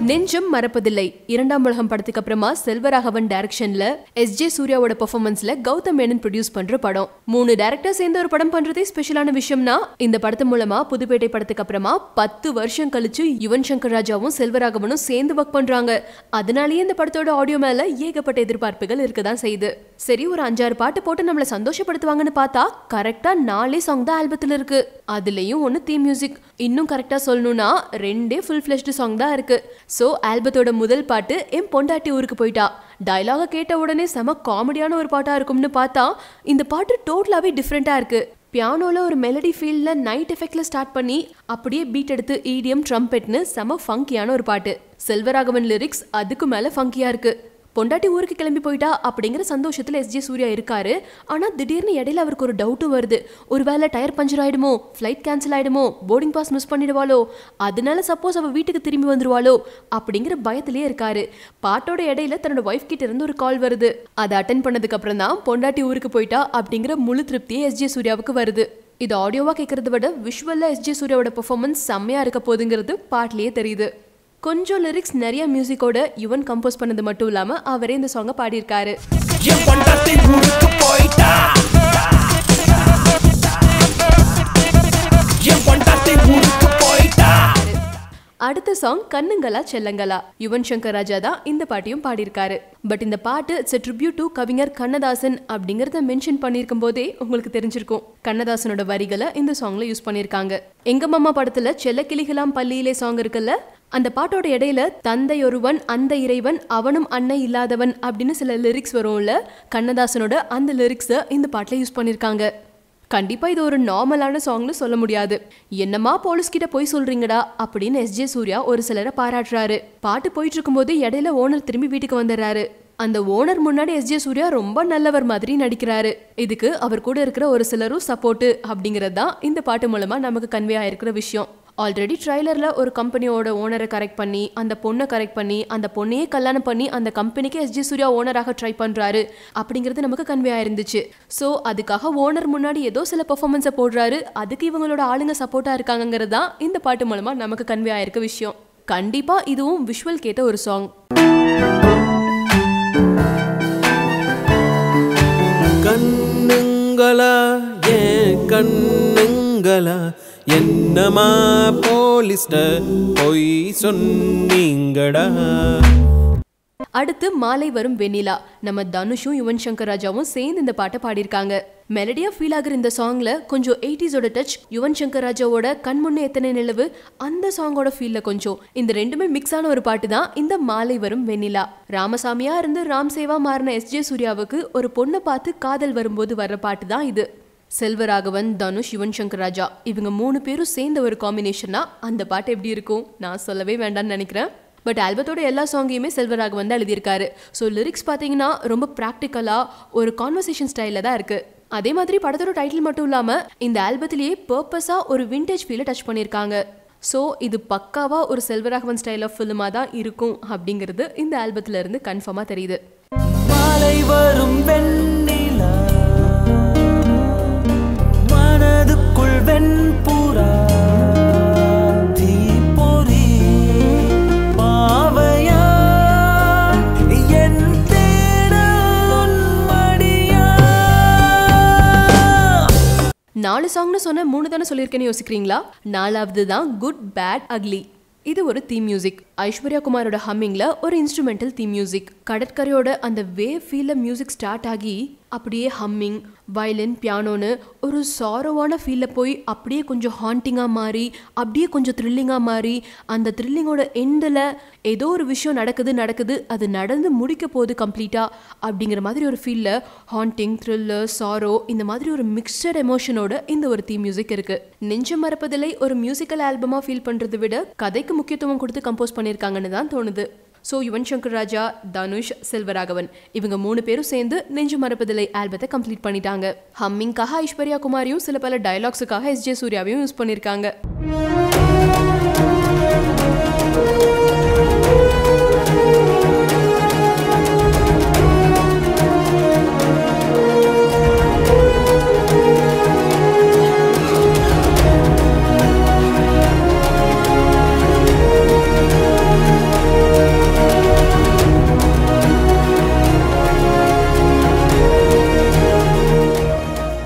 நெஞ்சம் மறப்பதில்லை இரண்டாம் உலகம் படத்துக்கு அப்புறமா செல்வராகவன் டைரக்ஷன்ல எஸ் ஜே சூர்யாவோட பெர்ஃபார்மன்ஸ்ல கௌதம் மேனன் ப்ரொடியூஸ் பண்ற படம் மூணு டேரக்டர் சேர்ந்து ஒரு படம் பண்றதே ஸ்பெஷலான விஷயம்னா இந்த படத்து மூலமா புதுப்பேட்டை படத்துக்கு அப்புறமா பத்து வருஷம் கழிச்சு யுவன் சங்கர் ராஜாவும் செல்வராகவனும் சேர்ந்து ஒர்க் பண்றாங்க அதனாலேயே இந்த படத்தோட ஆடியோ மேல ஏகப்பட்ட எதிர்பார்ப்புகள் இருக்கதான் செய்யுது சரி ஒரு அஞ்சாறு பாட்டு போட்டு நம்மள சந்தோஷப்படுத்துவாங்கன்னு பார்த்தா கரெக்டா நாலே சாங் தான் ஆல்பத்துல இருக்கு அதுலயும் ஒன்னு தீம் மியூசிக் இன்னும் கரெக்டா சொல்லணும்னா ரெண்டே ஃபுல் ஃபிளஷ்டு சாங் தான் இருக்கு ஸோ ஆல்பத்தோட முதல் பாட்டு என் பொண்டாட்டி ஊருக்கு போயிட்டா டயலாக கேட்ட உடனே செம காமெடியான ஒரு பாட்டா இருக்கும்னு பார்த்தா இந்த பாட்டு டோட்டலாவே டிஃப்ரெண்டா இருக்கு பியானோல ஒரு மெலடி ஃபீல்ட்ல நைட் எஃபெக்ட்ல ஸ்டார்ட் பண்ணி அப்படியே பீட் எடுத்து ஈடியம் ட்ரம்பெட்னு செம ஃபங்கியான ஒரு பாட்டு செல்வராகவன் லிரிக்ஸ் அதுக்கு மேல ஃபங்கியா இருக்கு பொண்டாட்டி ஊருக்கு கிளம்பி போயிட்டா அப்படிங்கிற சந்தோஷத்துல எஸ்ஜே சூர்யா இருக்காரு ஆனா திடீர்னு இடையில அவருக்கு ஒரு டவுட்டும் வருது ஒருவேளை டயர் பஞ்சர் ஆயிடுமோ ஃப்ளைட் கேன்சல் ஆயிடுமோ போர்டிங் பாஸ் மிஸ் பண்ணிடுவாளோ அதனால சப்போஸ் அவ வீட்டுக்கு திரும்பி வந்துருவாளோ அப்படிங்கிற பயத்திலேயே இருக்காரு பாட்டோட இடையில தன்னோட ஒய்ஃப் கிட்ட இருந்து ஒரு கால் வருது அதை அட்டன் பண்ணதுக்கு அப்புறம் தான் பொண்டாட்டி ஊருக்கு போயிட்டா அப்படிங்கிற முழு திருப்தியே எஸ்ஜே சூர்யாவுக்கு வருது இது ஆடியோவா கேட்கறத விட விஷுவல்ல எஸ்ஜே சூர்யாவோட பெர்ஃபார்மன்ஸ் செம்மையா இருக்க போகுதுங்கிறது பாட்டிலேயே தெரியுது கொஞ்சம் லிரிக்ஸ் நிறைய மியூசிக்கோட யுவன் கம்போஸ் பண்ணது மட்டும் இல்லாம அவரே இந்த சாங்கை பாடியிருக்காரு என் பொண்டாட்டி ஊருக்கு போயிட்டா என் பொண்டாட்டி ஊருக்கு போயிட்டா அடுத்த சாங் கண்ணுங்களா செல்லங்களா யுவன் சங்கர் ராஜா தான் இந்த பாட்டையும் பாடியிருக்காரு பட் இந்த பாட்டு இட்ஸ் ட்ரிபியூட் டு கவிஞர் கண்ணதாசன் அப்படிங்கறத மென்ஷன் பண்ணியிருக்கும் போதே உங்களுக்கு தெரிஞ்சிருக்கும் கண்ணதாசனோட வரிகளை இந்த சாங்ல யூஸ் பண்ணியிருக்காங்க எங்க மாமா படத்துல செல்ல கிளிகளாம் பள்ளியிலே சாங் இருக்குல்ல அந்த பாட்டோட இடையில தந்தை ஒருவன் அந்த இறைவன் அவனும் அன்னை இல்லாதவன் அப்படின்னு சில லிரிக்ஸ் வரும்ல கண்ணதாசனோட அந்த லிரிக்ஸை இந்த பாட்டில் யூஸ் பண்ணியிருக்காங்க கண்டிப்பா இது ஒரு நார்மலான சாங்னு சொல்ல முடியாது என்னமா போலீஸ் கிட்ட போய் சொல்றீங்கடா அப்படின்னு எஸ் ஜே சூர்யா ஒரு சிலரை பாராட்டுறாரு பாட்டு போயிட்டு இருக்கும்போது இடையில ஓனர் திரும்பி வீட்டுக்கு வந்துடுறாரு அந்த ஓனர் முன்னாடி எஸ் ஜே சூர்யா ரொம்ப நல்லவர் மாதிரி நடிக்கிறாரு இதுக்கு அவர் கூட இருக்கிற ஒரு சிலரும் சப்போர்ட் அப்படிங்கிறது தான் இந்த பாட்டு மூலமா நமக்கு கன்வே ஆயிருக்கிற விஷயம் ஆல்ரெடி ட்ரைலரில் ஒரு கம்பெனியோட ஓனரை கரெக்ட் பண்ணி அந்த பொண்ணை கரெக்ட் பண்ணி அந்த பொண்ணையே கல்யாணம் பண்ணி அந்த கம்பெனிக்கு எஸ்ஜி சூர்யா ஓனராக ட்ரை பண்ணுறாரு அப்படிங்கிறது நமக்கு கன்வே ஆயிருந்துச்சு ஸோ அதுக்காக ஓனர் முன்னாடி ஏதோ சில பெர்ஃபார்மன்ஸை போடுறாரு அதுக்கு இவங்களோட ஆளுங்க சப்போர்ட்டாக இருக்காங்கங்கிறது தான் இந்த பாட்டு மூலமாக நமக்கு கன்வே ஆயிருக்க விஷயம் கண்டிப்பாக இதுவும் விஷுவல் கேட்ட ஒரு சாங் கண்ணுங்களா ஏன் கண்ணுங்களா என்னமா போலீஸ்ட பொய் சொன்னீங்கடா அடுத்து மாலை வரும் வெண்ணிலா நம்ம தனுஷும் யுவன் சங்கர் ராஜாவும் சேர்ந்து இந்த பாட்டை பாடியிருக்காங்க மெலடியா ஃபீல் ஆகுற இந்த சாங்ல கொஞ்சம் எயிட்டிஸோட டச் யுவன் சங்கர் ராஜாவோட கண் முன்னே எத்தனை நிலவு அந்த சாங்கோட ஃபீல்ல கொஞ்சம் இந்த ரெண்டுமே மிக்ஸ் ஆன ஒரு பாட்டு தான் இந்த மாலை வரும் வெண்ணிலா ராமசாமியா இருந்து ராம் சேவா மாறின எஸ் ஜே சூர்யாவுக்கு ஒரு பொண்ணை பார்த்து காதல் வரும்போது வர்ற பாட்டு தான் இது செல்வராகவன் தனுஷ் யுவன் சங்கர் ராஜா இவங்க மூணு பேரும் சேர்ந்த ஒரு காம்பினேஷனா அந்த பாட்டு எப்படி இருக்கும் நான் சொல்லவே வேண்டாம்னு நினைக்கிறேன் பட் ஆல்பத்தோட எல்லா சாங்கையுமே செல்வராகவன் தான் எழுதியிருக்காரு ஸோ லிரிக்ஸ் பார்த்தீங்கன்னா ரொம்ப ப்ராக்டிக்கலாக ஒரு கான்வர்சேஷன் ஸ்டைலில் தான் இருக்குது அதே மாதிரி படத்தோட டைட்டில் மட்டும் இல்லாமல் இந்த ஆல்பத்திலேயே பர்பஸாக ஒரு விண்டேஜ் ஃபீலை டச் பண்ணியிருக்காங்க ஸோ இது பக்காவாக ஒரு செல்வராகவன் ஸ்டைல் ஆஃப் ஃபிலிமாக தான் இருக்கும் அப்படிங்கிறது இந்த ஆல்பத்துல இருந்து கன்ஃபார்மாக தெரியுது மாலை வரும் வெண்ணிலா மனதுக்குள் வெண்புறா தீப்பொறி பாவையா என் தேடல் மடியா நாலு சாங்னு சொன்ன மூணு தானே சொல்லியிருக்கேன்னு யோசிக்கிறீங்களா நாலாவது தான் குட் பேட் அக்லி இது ஒரு தீம் மியூசிக் ஐஸ்வர்யா குமாரோட ஹம்மிங்ல ஒரு இன்ஸ்ட்ருமெண்டல் தீம் மியூசிக் கடற்கரையோட அந்த வேவ் ஃபீல்ல மியூசிக் ஸ்டார்ட் ஆகி அப்படியே ஹம்மிங் வயலின் பியானோன்னு ஒரு சாரோவான ஃபீல்ல போய் அப்படியே கொஞ்சம் ஹாண்டிங்காக மாறி அப்படியே கொஞ்சம் த்ரில்லிங்காக மாறி அந்த த்ரில்லிங்கோட எண்டில் ஏதோ ஒரு விஷயம் நடக்குது நடக்குது அது நடந்து முடிக்க போகுது கம்ப்ளீட்டாக அப்படிங்கிற மாதிரி ஒரு ஃபீல்ல ஹாண்டிங் த்ரில்லர் சாரோ இந்த மாதிரி ஒரு மிக்சட் எமோஷனோட இந்த ஒரு தீம் மியூசிக் இருக்கு நெஞ்சம் மறப்பதில்லை ஒரு மியூசிக்கல் ஆல்பமாக ஃபீல் பண்ணுறதை விட கதைக்கு முக்கியத்துவம் கொடுத்து கம்போஸ் பண்ணியிருக்காங்கன்னு தான் தோணுது ஸோ யுவன் சங்கர் ராஜா தனுஷ் செல்வராகவன் இவங்க மூணு பேரும் சேர்ந்து நெஞ்சு மறப்பதில்லை ஆல்பத்தை கம்ப்ளீட் பண்ணிட்டாங்க ஹம்மிங்காக ஐஸ்வர்யா குமாரியும் சில பல டயலாக்ஸுக்காக எஸ் ஜே சூர்யாவையும் யூஸ் பண்ணியிருக்காங்க